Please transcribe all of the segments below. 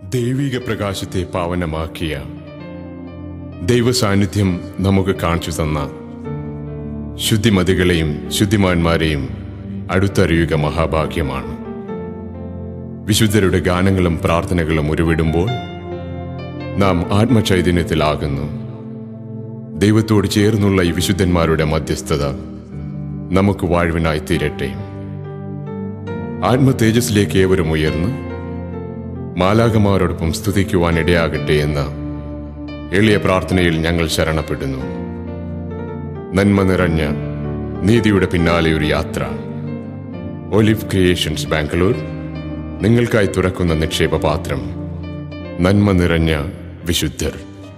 ദൈവിക പ്രകാശത്തെ പാവനമാക്കിയ ദൈവ സാന്നിധ്യം നമുക്ക് കാണിച്ചു തന്ന ശുദ്ധിമതികളെയും ശുദ്ധിമാന്മാരെയും അടുത്തറിയുക മഹാഭാഗ്യമാണ് വിശുദ്ധരുടെ ഗാനങ്ങളും പ്രാർത്ഥനകളും ഉരുവിടുമ്പോൾ നാം ആത്മചൈതന്യത്തിലാകുന്നു ദൈവത്തോട് ചേർന്നുള്ള ഈ വിശുദ്ധന്മാരുടെ മധ്യസ്ഥത നമുക്ക് വാഴ്വിനായി തീരട്ടെ ആത്മ തേജസ്സിലേക്ക് ഏവരും ഉയർന്ന് മാലാകമാരോടൊപ്പം സ്തുതിക്കുവാൻ ഇടയാകട്ടെ എന്ന എളിയ പ്രാർത്ഥനയിൽ ഞങ്ങൾ ശരണപ്പെടുന്നു നന്മ നിറഞ്ഞ നീതിയുടെ പിന്നാലെ ഒരു യാത്ര ഒലിവ് ക്രിയേഷൻസ് ബാംഗ്ലൂർ നിങ്ങൾക്കായി തുറക്കുന്ന നിക്ഷേപ പാത്രം നന്മ നിറഞ്ഞ വിശുദ്ധർ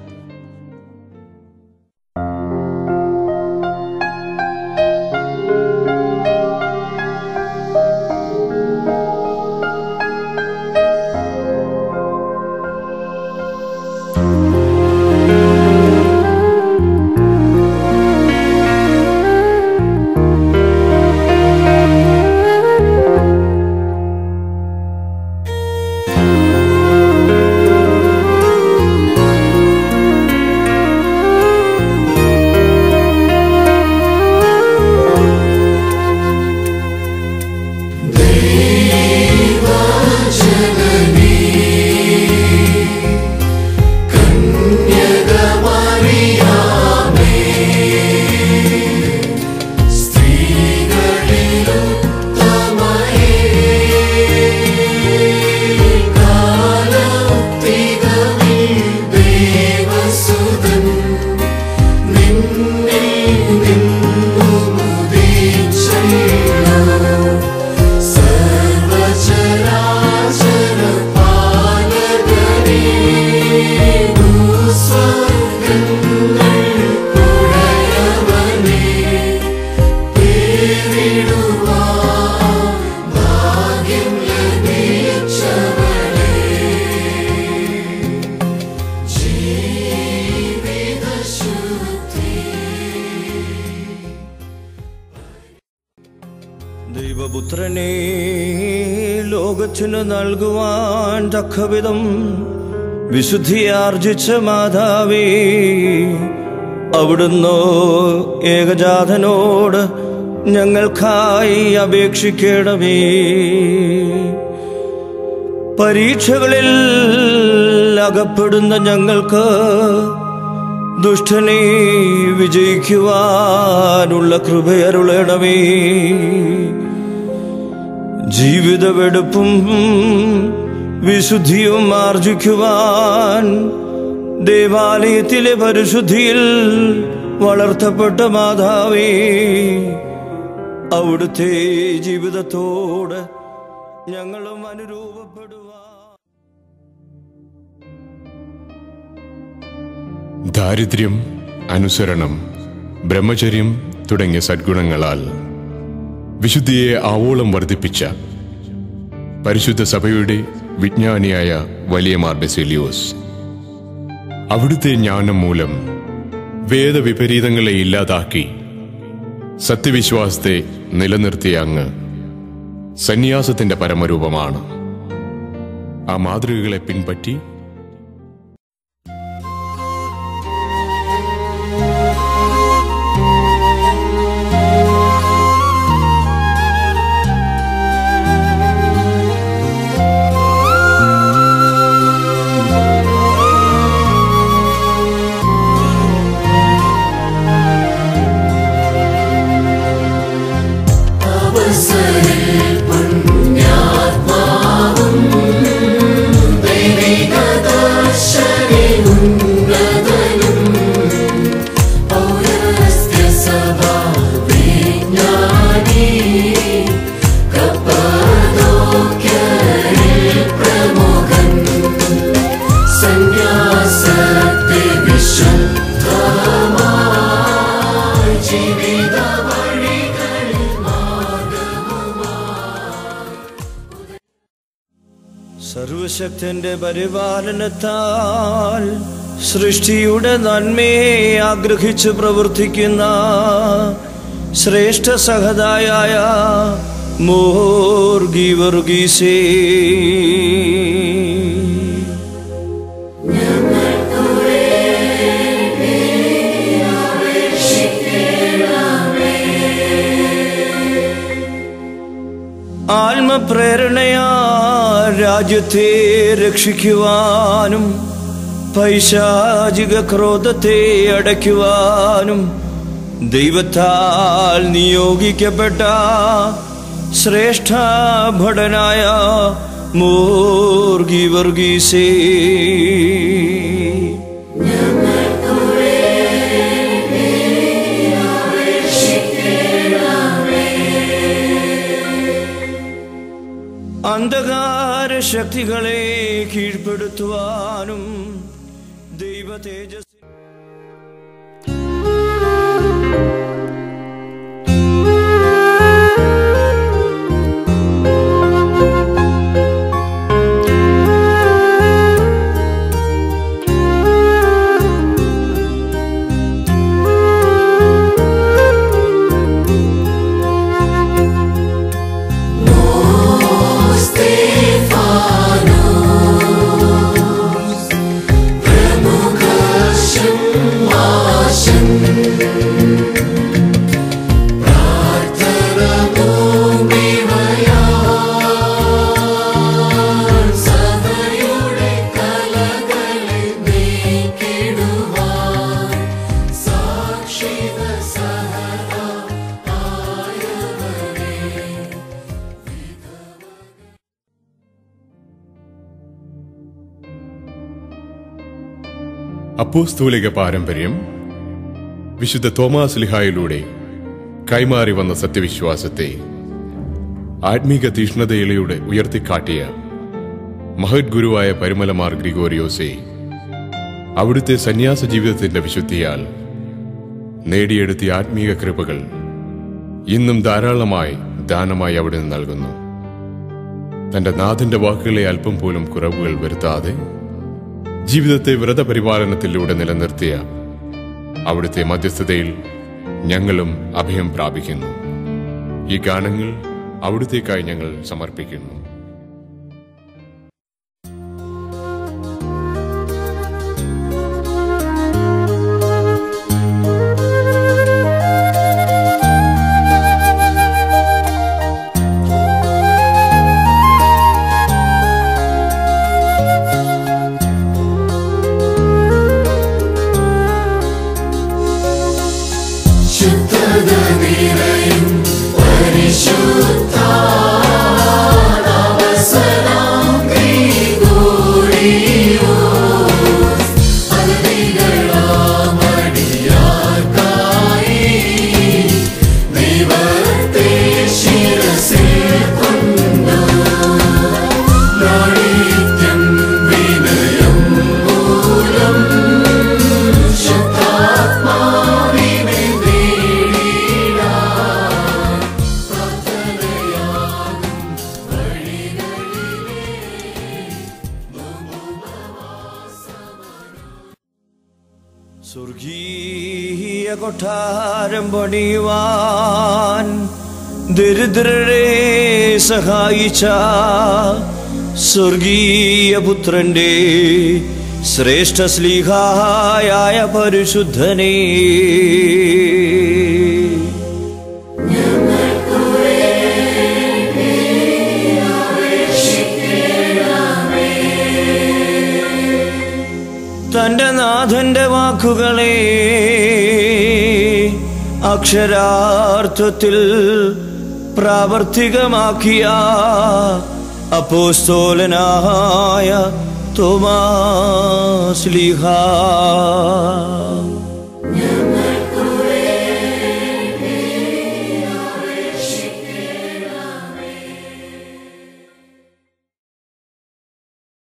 ദൈവപുത്രനെ ലോകത്തിനു നൽകുവാൻ തക്കവിധം വിശുദ്ധിയാർജിച്ച മാതാവേ അവിടുന്ന് ഏകജാതനോട് ഞങ്ങൾക്കായി അപേക്ഷിക്കണമേ പരീക്ഷകളിൽ അകപ്പെടുന്ന ഞങ്ങൾക്ക് ദുഷ്ടനെ വിജയിക്കുവാനുള്ള കൃപയരുളണമേ ജീവിതവെടുപ്പും വിശുദ്ധിയും ആർജിക്കുവാൻ ദേവാലയത്തിലെ പരിശുദ്ധിയിൽ വളർത്തപ്പെട്ട മാതാവേ അവിടുത്തെ ജീവിതത്തോട് ഞങ്ങളും അനുരൂപപ്പെടുവാൻ ദാരിദ്ര്യം അനുസരണം ബ്രഹ്മചര്യം തുടങ്ങിയ സദ്ഗുണങ്ങളാൽ വിശുദ്ധിയെ ആവോളം വർദ്ധിപ്പിച്ച പരിശുദ്ധ സഭയുടെ വിജ്ഞാനിയായ വലിയ മാർ ബെസിലിയോസ് അവിടുത്തെ ജ്ഞാനം മൂലം വേദവിപരീതങ്ങളെ ഇല്ലാതാക്കി സത്യവിശ്വാസത്തെ നിലനിർത്തിയ അങ്ങ് സന്യാസത്തിന്റെ പരമരൂപമാണ് ആ മാതൃകകളെ പിൻപറ്റി സന്യാസത്തെ വിശുദ്ധമായി ജീവിത വഴികളിൽ സർവശക്തന്റെ പരിപാലനത്താൽ സൃഷ്ടിയുടെ നന്മയെ ആഗ്രഹിച്ച് പ്രവർത്തിക്കുന്ന ശ്രേഷ്ഠ സഹതായായ മോർ ഗീവർഗീസേ ആത്മപ്രേരണയാ രാജ്യത്തെ രക്ഷിക്കുവാനും പൈശാചിക ക്രോധത്തെ അടയ്ക്കുവാനും ദൈവത്താൽ നിയോഗിക്കപ്പെട്ട ശ്രേഷ്ഠ ഭടനായ മൂർഗി വർഗീസേ അന്ധകാര ശക്തികളെ കീഴ്പ്പെടുത്തുവാനും ദൈവ തേജസ് Stefanos പ്രമുഖശം ആശം പ്രാർത്ഥന ഭൂമിമയാൻ സഭയുടെ കലകളെ നീക്കിടുവാൻ സാക്ഷിത സഹത ആയവരേ അപ്പോസ്തോലിക പാരമ്പര്യം വിശുദ്ധ തോമാസ് ലിഹായിലൂടെ കൈമാറി വന്ന സത്യവിശ്വാസത്തെ ആത്മീക തീഷ്ണതയിലൂടെ ഉയർത്തിക്കാട്ടിയ മഹത് ഗുരുവായ പരിമലമാർ ഗ്രിഗോറിയോസെ അവിടുത്തെ സന്യാസ ജീവിതത്തിന്റെ വിശുദ്ധിയാൽ നേടിയെടുത്തിയ ആത്മീക കൃപകൾ ഇന്നും ധാരാളമായി ദാനമായി അവിടുന്ന് നൽകുന്നു തന്റെ നാഥന്റെ വാക്കുകളെ അല്പം പോലും കുറവുകൾ വരുത്താതെ ജീവിതത്തെ വ്രതപരിപാലനത്തിലൂടെ നിലനിർത്തിയ അവിടുത്തെ മധ്യസ്ഥതയിൽ ഞങ്ങളും അഭയം പ്രാപിക്കുന്നു ഈ ഗാനങ്ങൾ അവിടുത്തേക്കായി ഞങ്ങൾ സമർപ്പിക്കുന്നു ശുദ്ധത നിറയും പരിശുദ്ധ അവസരം ഗ്രിഗോറിയോ അഗതികളാമടിയാർക്കായി ദൈവത്തെ ശിരസിൽ കൊണ്ടു നാളിത്യം വിനയം മൂലം ശുദ്ധാത്മാവിനെ നേടിടാൻ പ്രാർത്ഥനയാകും വഴികളിലെ സ്വർഗീയ കൊട്ടാരം പണിയുവാൻ ദരിദ്രരെ സഹായിച്ച സ്വർഗീയ പുത്രന്റെ ശ്രേഷ്ഠ സ്ലീഹായ പരിശുദ്ധനേ തന്റെ നാഥന്റെ വാക്കുകളെ അക്ഷരാർത്ഥത്തിൽ പ്രാവർത്തികമാക്കിയ അപ്പോസ്തോലനായ തോമാസ്ലിഹ